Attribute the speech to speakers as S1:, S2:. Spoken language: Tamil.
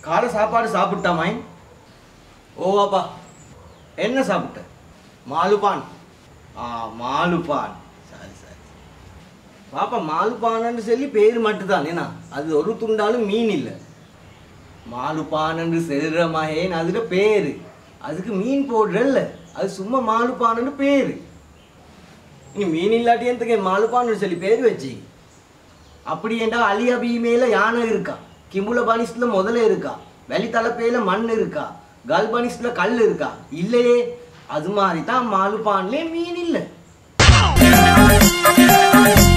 S1: காலை சாப்பாடு சாப்பிட்டாமாய் ஓவாப்பா என்ன சாப்பிட்ட மாலுபான் ஆ மாலுபான் சரி சரி பாப்பா மாலுபானன்னு சொல்லி பேர் மட்டும்தான் என்ன அது ஒரு துண்டாலும் மீன் இல்லை மாலுபானன்னு செல்ற மகேன் அதுல பேரு அதுக்கு மீன் போடுறல்ல அது சும்மா மாலுபானன்னு பேரு நீ மீன் இல்லாட்டி எந்தக்கு மாலுபான்னு சொல்லி பேர் வச்சு அப்படி என்றால் அலி அபிமேல யானை இருக்கா கிமுல பானிஸ்ல முதல்ல இருக்கா வெளி தலைப்பையில மண் இருக்கா கல்பனிஸ்ல கல் இருக்கா இல்லையே அது மாதிரி தான் மாலுபான்லே மீன் இல்லை